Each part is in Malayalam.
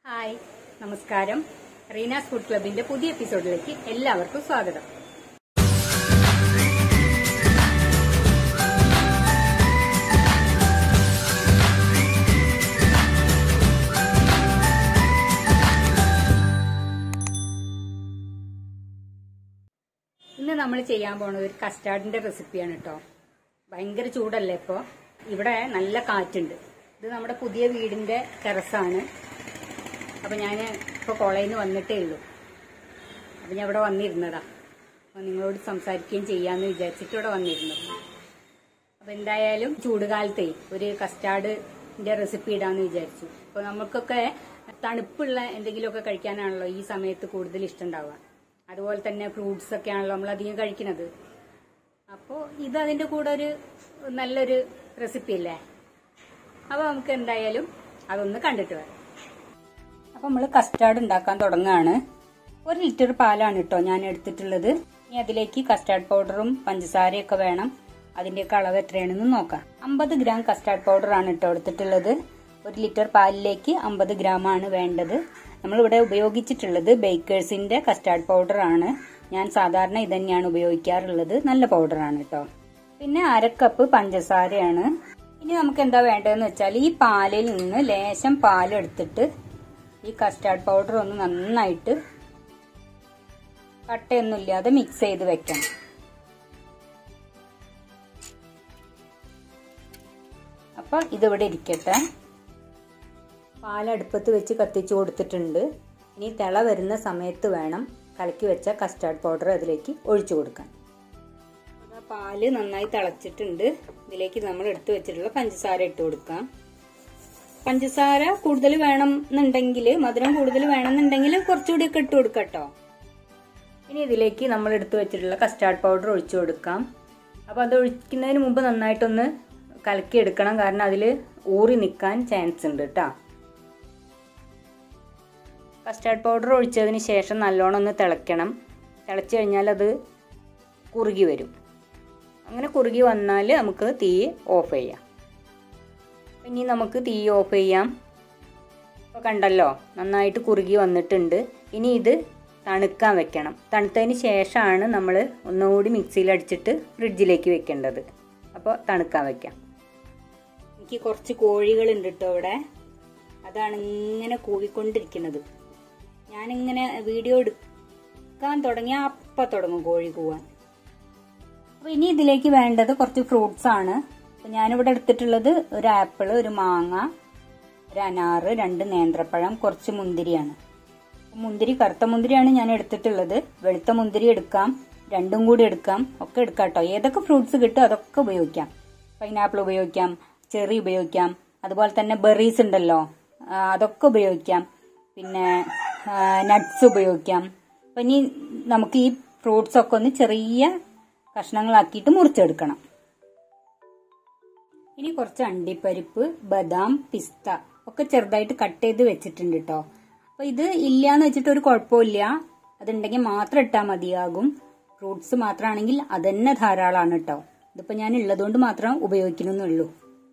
ഹായ് നമസ്കാരം റീനാസ് ഫുഡ് ക്ലബിന്റെ പുതിയ എപ്പിസോഡിലേക്ക് എല്ലാവർക്കും സ്വാഗതം ഇന്ന് നമ്മൾ ചെയ്യാൻ പോണത് ഒരു കസ്റ്റാർഡിന്റെ റെസിപ്പിയാണ് കേട്ടോ ഭയങ്കര ചൂടല്ലേ ഇപ്പൊ ഇവിടെ നല്ല കാറ്റുണ്ട് ഇത് നമ്മുടെ പുതിയ വീടിന്റെ ടെറസാണ് അപ്പൊ ഞാൻ ഇപ്പൊ കോളേജിൽ നിന്ന് വന്നിട്ടേ ഉള്ളൂ അപ്പൊ ഞാൻ ഇവിടെ വന്നിരുന്നതാ അപ്പൊ നിങ്ങളോട് സംസാരിക്കുകയും ചെയ്യാന്ന് വിചാരിച്ചിട്ട് ഇവിടെ വന്നിരുന്നു അപ്പൊ എന്തായാലും ചൂടുകാലത്തെ ഒരു കസ്റ്റാർഡിന്റെ റെസിപ്പി ഇടാന്ന് വിചാരിച്ചു അപ്പൊ നമുക്കൊക്കെ തണുപ്പുള്ള എന്തെങ്കിലുമൊക്കെ കഴിക്കാനാണല്ലോ ഈ സമയത്ത് കൂടുതൽ ഇഷ്ടം ഉണ്ടാവുക അതുപോലെ തന്നെ ഫ്രൂട്ട്സ് ഒക്കെ ആണല്ലോ നമ്മൾ അധികം കഴിക്കുന്നത് അപ്പോൾ ഇത് അതിന്റെ കൂടെ ഒരു നല്ലൊരു റെസിപ്പി അല്ലേ അപ്പൊ നമുക്ക് എന്തായാലും അതൊന്ന് കണ്ടിട്ട് വരാം അപ്പൊ നമ്മൾ കസ്റ്റാർഡ് ഉണ്ടാക്കാൻ തുടങ്ങുകയാണ് ഒരു ലിറ്റർ പാലാണ് കേട്ടോ ഞാൻ എടുത്തിട്ടുള്ളത് ഇനി അതിലേക്ക് കസ്റ്റാർഡ് പൗഡറും പഞ്ചസാരയൊക്കെ വേണം അതിന്റെയൊക്കെ അളവ് എത്രയാണെന്ന് നോക്കാം അമ്പത് ഗ്രാം കസ്റ്റാർഡ് പൗഡർ ആണ് കേട്ടോ എടുത്തിട്ടുള്ളത് ഒരു ലിറ്റർ പാലിലേക്ക് അമ്പത് ഗ്രാം ആണ് വേണ്ടത് നമ്മളിവിടെ ഉപയോഗിച്ചിട്ടുള്ളത് ബേക്കേഴ്സിന്റെ കസ്റ്റാർഡ് പൗഡർ ആണ് ഞാൻ സാധാരണ ഇത് തന്നെയാണ് ഉപയോഗിക്കാറുള്ളത് നല്ല പൗഡറാണ് കേട്ടോ പിന്നെ അര കപ്പ് പഞ്ചസാരയാണ് ഇനി നമുക്ക് എന്താ വേണ്ടതെന്ന് വെച്ചാൽ ഈ പാലിൽ നിന്ന് ലേശം പാലെടുത്തിട്ട് ഈ കസ്റ്റാർഡ് പൗഡർ ഒന്ന് നന്നായിട്ട് കട്ടയൊന്നുമില്ലാതെ മിക്സ് ചെയ്ത് വെക്കണം അപ്പൊ ഇതിവിടെ ഇരിക്കട്ടെ പാലടുപ്പത്ത് വെച്ച് കത്തിച്ചു കൊടുത്തിട്ടുണ്ട് ഇനി തിള വരുന്ന സമയത്ത് വേണം കലക്കി വെച്ച കസ്റ്റാർഡ് പൗഡർ അതിലേക്ക് ഒഴിച്ചു കൊടുക്കാൻ ആ പാല് നന്നായി തിളച്ചിട്ടുണ്ട് ഇതിലേക്ക് നമ്മൾ എടുത്തു വെച്ചിട്ടുള്ള പഞ്ചസാര ഇട്ട് കൊടുക്കാം പഞ്ചസാര കൂടുതൽ വേണം എന്നുണ്ടെങ്കിൽ മധുരം കൂടുതൽ വേണമെന്നുണ്ടെങ്കിൽ കുറച്ചുകൂടി ഒക്കെ ഇട്ട് കൊടുക്കാം കേട്ടോ ഇനി ഇതിലേക്ക് നമ്മൾ എടുത്തു വെച്ചിട്ടുള്ള കസ്റ്റാർഡ് പൗഡർ ഒഴിച്ചു കൊടുക്കാം അപ്പോൾ അത് ഒഴിക്കുന്നതിന് മുമ്പ് നന്നായിട്ടൊന്ന് കലക്കി എടുക്കണം കാരണം അതിൽ ഊറി നിൽക്കാൻ ചാൻസ് ഉണ്ട് കേട്ടോ കസ്റ്റാർഡ് പൗഡർ ഒഴിച്ചതിന് ശേഷം നല്ലോണം ഒന്ന് തിളയ്ക്കണം തിളച്ച് കഴിഞ്ഞാൽ അത് കുറുകി വരും അങ്ങനെ കുറുകി വന്നാൽ നമുക്ക് തീ ഓഫ് ചെയ്യാം ഇനി നമുക്ക് തീ ഓഫ് ചെയ്യാം ഇപ്പോൾ കണ്ടല്ലോ നന്നായിട്ട് കുറുകി വന്നിട്ടുണ്ട് ഇനി ഇത് തണുക്കാൻ വെക്കണം തണുത്തതിന് ശേഷമാണ് നമ്മൾ ഒന്നുകൂടി മിക്സിയിൽ അടിച്ചിട്ട് ഫ്രിഡ്ജിലേക്ക് വെക്കേണ്ടത് അപ്പോൾ തണുക്കാൻ വെക്കാം എനിക്ക് കുറച്ച് കോഴികളുണ്ട് കേട്ടോ ഇവിടെ അതാണ് ഇങ്ങനെ കൂവിക്കൊണ്ടിരിക്കുന്നത് ഞാനിങ്ങനെ വീഡിയോ എടുക്കാൻ തുടങ്ങിയ അപ്പം തുടങ്ങും കോഴി കൂവാൻ അപ്പോൾ ഇനി ഇതിലേക്ക് വേണ്ടത് കുറച്ച് ഫ്രൂട്ട്സ് ആണ് അപ്പോൾ ഞാനിവിടെ എടുത്തിട്ടുള്ളത് ഒരു ആപ്പിൾ ഒരു മാങ്ങ ഒരു അനാറ് രണ്ട് നേന്ത്രപ്പഴം കുറച്ച് മുന്തിരിയാണ് മുന്തിരി കറുത്ത മുന്തിരിയാണ് ഞാൻ എടുത്തിട്ടുള്ളത് വെളുത്ത മുന്തിരി എടുക്കാം രണ്ടും കൂടി എടുക്കാം ഒക്കെ എടുക്കാം കേട്ടോ ഏതൊക്കെ ഫ്രൂട്ട്സ് കിട്ടും അതൊക്കെ ഉപയോഗിക്കാം പൈനാപ്പിൾ ഉപയോഗിക്കാം ചെറി ഉപയോഗിക്കാം അതുപോലെ തന്നെ ബെറീസ് ഉണ്ടല്ലോ ആ, അതൊക്കെ ഉപയോഗിക്കാം പിന്നെ നട്ട്സ് ഉപയോഗിക്കാം അപ്പം ഇനി നമുക്ക് ഈ ഫ്രൂട്ട്സ് ഒക്കെ ഒന്ന് ചെറിയ കഷ്ണങ്ങളാക്കിയിട്ട് മുറിച്ചെടുക്കണം ഇനി കുറച്ച് അണ്ടിപ്പരിപ്പ് ബദാം പിസ്ത ഒക്കെ ചെറുതായിട്ട് കട്ട് ചെയ്ത് വെച്ചിട്ടുണ്ട് കേട്ടോ അപ്പൊ ഇത് ഇല്ലാന്ന് വെച്ചിട്ട് ഒരു കുഴപ്പമില്ല അതുണ്ടെങ്കിൽ മാത്രം ഇട്ടാൽ മതിയാകും ഫ്രൂട്ട്സ് മാത്രമാണെങ്കിൽ അതന്നെ ധാരാളമാണ് കേട്ടോ ഇതിപ്പോ ഞാൻ ഉള്ളതുകൊണ്ട് മാത്രം ഉപയോഗിക്കണമെന്നുള്ളൂ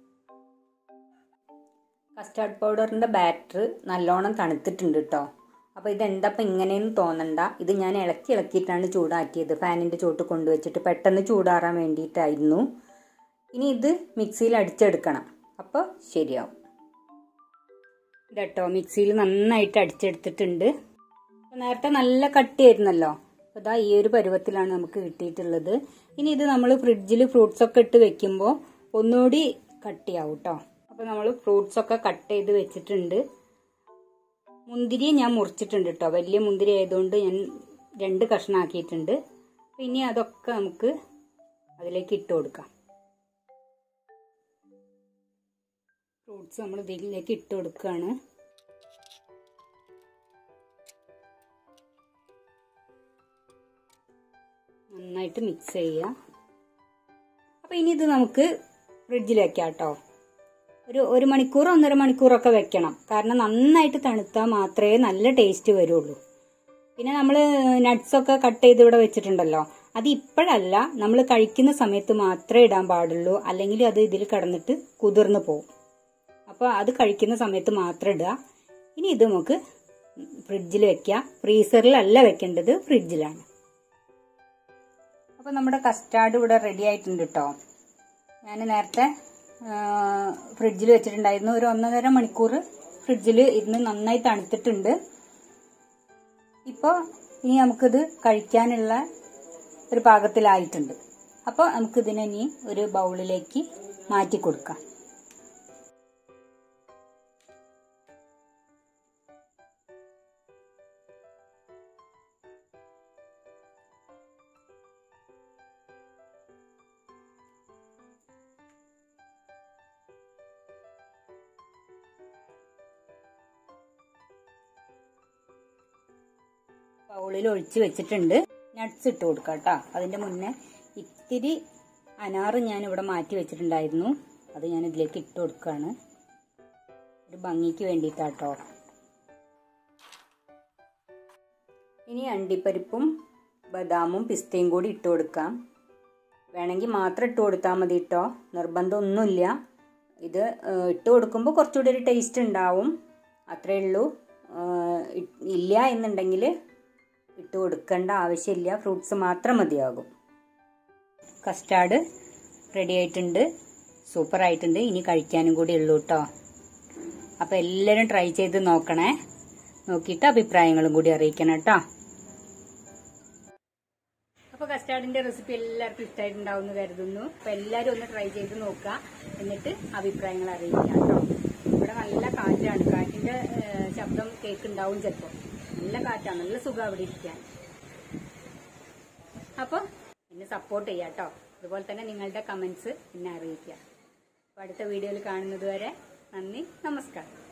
കസ്റ്റാർഡ് പൗഡറിന്റെ ബാറ്റർ നല്ലോണം തണുത്തിട്ടുണ്ട് കേട്ടോ അപ്പോൾ ഇതെന്തപ്പം ഇങ്ങനെയെന്ന് തോന്നണ്ട ഇത് ഞാൻ ഇളക്കി ഇളക്കിയിട്ടാണ് ചൂടാക്കിയത് ഫാനിൻ്റെ ചോട്ട് കൊണ്ടുവച്ചിട്ട് പെട്ടെന്ന് ചൂടാറാൻ വേണ്ടിയിട്ടായിരുന്നു ഇനി ഇത് മിക്സിയിൽ അടിച്ചെടുക്കണം അപ്പോൾ ശരിയാവും ഇതട്ടോ മിക്സിയിൽ നന്നായിട്ട് അടിച്ചെടുത്തിട്ടുണ്ട് അപ്പോൾ നേരത്തെ നല്ല കട്ടിയായിരുന്നല്ലോ അപ്പോൾ ഇതാ ഈ ഒരു പരുവത്തിലാണ് നമുക്ക് കിട്ടിയിട്ടുള്ളത് ഇനി ഇത് നമ്മൾ ഫ്രിഡ്ജിൽ ഫ്രൂട്ട്സ് ഒക്കെ ഇട്ട് വെക്കുമ്പോൾ ഒന്നുകൂടി കട്ടിയാവും കേട്ടോ അപ്പോൾ നമ്മൾ ഫ്രൂട്ട്സ് ഒക്കെ കട്ട് ചെയ്ത് വെച്ചിട്ടുണ്ട് മുന്തിരി ഞാൻ മുറിച്ചിട്ടുണ്ട് കേട്ടോ വലിയ മുന്തിരി ആയതുകൊണ്ട് ഞാൻ രണ്ട് കഷ്ണാക്കിയിട്ടുണ്ട് അപ്പോൾ ഇനി അതൊക്കെ നമുക്ക് അതിലേക്ക് ഇട്ട് കൊടുക്കാം ഫ്രൂട്ട്സ് നമ്മൾ ഇതിലേക്ക് ഇട്ട് കൊടുക്കുകയാണ് നന്നായിട്ട് മിക്സ് ചെയ്യുക അപ്പൊ ഇനി ഇത് നമുക്ക് ഫ്രിഡ്ജിൽ വെക്കാം കേട്ടോ ഒരു ഒരു മണിക്കൂർ ഒന്നര മണിക്കൂറൊക്കെ വെക്കണം കാരണം നന്നായിട്ട് തണുത്താൽ മാത്രമേ നല്ല ടേസ്റ്റ് വരുള്ളൂ പിന്നെ നമ്മൾ നട്ട്സ് ഒക്കെ കട്ട് ചെയ്ത് ഇവിടെ വെച്ചിട്ടുണ്ടല്ലോ അത് ഇപ്പോഴല്ല നമ്മൾ കഴിക്കുന്ന സമയത്ത് മാത്രമേ ഇടാൻ പാടുള്ളൂ അല്ലെങ്കിൽ അത് ഇതിൽ കിടന്നിട്ട് കുതിർന്നു പോകും അപ്പോൾ അത് കഴിക്കുന്ന സമയത്ത് മാത്രം ഇടുക ഇനി ഇത് നമുക്ക് ഫ്രിഡ്ജിൽ വെക്കാം ഫ്രീസറിലല്ല വെക്കേണ്ടത് ഫ്രിഡ്ജിലാണ് അപ്പോൾ നമ്മുടെ കസ്റ്റാർഡ് ഇവിടെ റെഡി ആയിട്ടുണ്ട് കേട്ടോ ഞാൻ നേരത്തെ ഫ്രിഡ്ജിൽ വെച്ചിട്ടുണ്ടായിരുന്നു ഒരു ഒന്നര മണിക്കൂർ ഫ്രിഡ്ജിൽ ഇരുന്ന് നന്നായി തണുത്തിട്ടുണ്ട് ഇപ്പോൾ ഇനി നമുക്കിത് കഴിക്കാനുള്ള ഒരു പാകത്തിലായിട്ടുണ്ട് അപ്പോൾ നമുക്കിതിനെ ഇനി ഒരു ബൗളിലേക്ക് മാറ്റി കൊടുക്കാം ബൗളിൽ ഒഴിച്ച് വെച്ചിട്ടുണ്ട് നട്ട്സ് ഇട്ട് കൊടുക്കാം കേട്ടോ അതിന്റെ മുന്നേ ഇത്തിരി അനാറ് ഞാൻ ഇവിടെ മാറ്റി വെച്ചിട്ടുണ്ടായിരുന്നു അത് ഞാൻ ഇതിലേക്ക് ഇട്ട് കൊടുക്കുകയാണ് ഒരു ഭംഗിക്ക് വേണ്ടിയിട്ടാട്ടോ ഇനി അണ്ടിപ്പരിപ്പും ബദാമും പിസ്തയും കൂടി ഇട്ട് കൊടുക്കാം വേണമെങ്കിൽ മാത്രം ഇട്ട് കൊടുത്താൽ മതി കേട്ടോ നിർബന്ധമൊന്നുമില്ല ഇത് ഇട്ട് കൊടുക്കുമ്പോൾ കുറച്ചുകൂടി ഒരു ടേസ്റ്റ് ഉണ്ടാവും അത്രയേ ഉള്ളൂ ഇല്ല എന്നുണ്ടെങ്കിൽ ഇട്ട് കൊടുക്കേണ്ട ആവശ്യമില്ല ഫ്രൂട്ട്സ് മാത്രം മതിയാകും കസ്റ്റാർഡ് റെഡി ആയിട്ടുണ്ട് സൂപ്പർ ആയിട്ടുണ്ട് ഇനി കഴിക്കാനും കൂടി ഉള്ളൂ കേട്ടോ അപ്പോൾ എല്ലാവരും ട്രൈ ചെയ്ത് നോക്കണേ നോക്കിയിട്ട് അഭിപ്രായങ്ങളും കൂടി അറിയിക്കണം കേട്ടോ അപ്പോൾ കസ്റ്റാർഡിന്റെ റെസിപ്പി എല്ലാവർക്കും ഇഷ്ടമായിട്ടുണ്ടാവും എന്ന് കരുതുന്നു അപ്പോൾ എല്ലാവരും ഒന്ന് ട്രൈ ചെയ്ത് നോക്കുക എന്നിട്ട് അഭിപ്രായങ്ങൾ അറിയിക്കുക കേട്ടോ ഇവിടെ നല്ല കാറ്റാണ് കാറ്റിന്റെ ശബ്ദം കേൾക്കുണ്ടാവും ചിലപ്പോൾ നല്ല കാറ്റാണ് നല്ല സുഖം അവിടെ ഇരിക്കാൻ അപ്പോൾ എന്നെ സപ്പോർട്ട് ചെയ്യാം കേട്ടോ അതുപോലെ തന്നെ നിങ്ങളുടെ കമന്റ്സ് എന്നെ അറിയിക്കുക അപ്പോൾ അടുത്ത വീഡിയോയിൽ കാണുന്നത് വരെ നന്ദി നമസ്കാരം